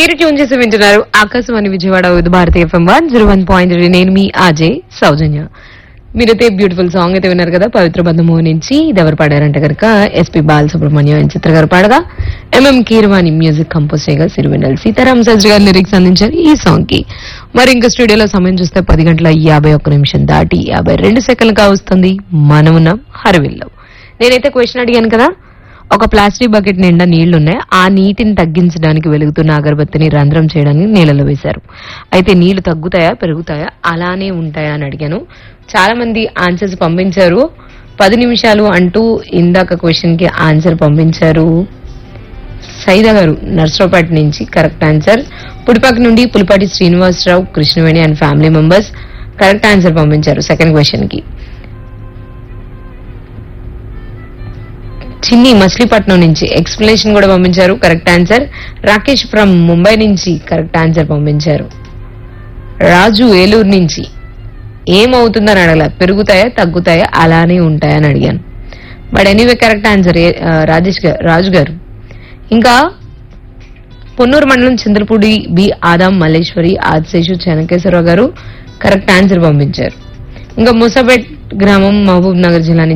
మీరు ట్యూన్ చేసి వింటున్నారు Akashvani Vijayawada with Bharati FM one zero one point నేను మీ అజయ్ సౌజన్య మీరైతే బ్యూటిఫుల్ సాంగ్ అయితే విన్నారు కదా పవిత్ర బంధము నుంచి ఇది ఎవరు పాడారంటే కనుక ఎస్పి బాలసుబ్రహ్మణ్యం అని చిత్ర గారు పాడగా ఎంఎం కీరవాణి మ్యూజిక్ కంపోజ్ చేయగా సిరివెన్నెల సీతారాం శాస్త్రి గారు లిరిక్స్ అందించారు ఈ సాంగ్ కి మరి ఇంకా స్టూడియోలో సమయం చూస్తే పది గంటల యాభై ఒక్క నిమిషం దాటి యాభై రెండు సెకండ్లు కావస్తుంది మనమున్నాం హరవిల్లో నేనైతే క్వశ్చన్ అడిగాను కదా ఒక ప్లాస్టిక్ బకెట్ నిండా నీళ్లున్నాయి ఆ నీటిని తగ్గించడానికి వెలుగుతున్న అగరబత్తిని రంధ్రం చేయడానికి నీళ్ళలో వేశారు అయితే నీళ్లు తగ్గుతాయా పెరుగుతాయా అలానే ఉంటాయా అని అడిగాను చాలా మంది ఆన్సర్స్ పంపించారు పది నిమిషాలు అంటూ ఇందాక క్వశ్చన్ కి ఆన్సర్ పంపించారు సైదా గారు నర్సరావుపేట నుంచి కరెక్ట్ ఆన్సర్ పుడిపాక నుండి Pulipati Srinivasa Rao Krishnaveni and family members correct answer పంపించారు సెకండ్ క్వశ్చన్ కి చిన్ని మచిలీపట్నం నుంచి ఎక్స్ప్లెనేషన్ కూడా పంపించారు correct answer Rakesh from Mumbai నుంచి కరెక్ట్ ఆన్సర్ పంపించారు రాజు ఏలూరు నుంచి ఏమవుతుందని అడగల పెరుగుతాయా తగ్గుతాయా అలానే ఉంటాయా అని అడిగాను but anyway correct answer Rajesh garu Raju garu ఇంకా పొన్నూరు మండలం Chandrapudi B Adam Malleswari Adiseshu Chenakeswara Rao garu correct answer పంపించారు ఇంకా ముసాబెట్ గ్రామం మహబూబ్ నగర్ జిల్లా నుంచి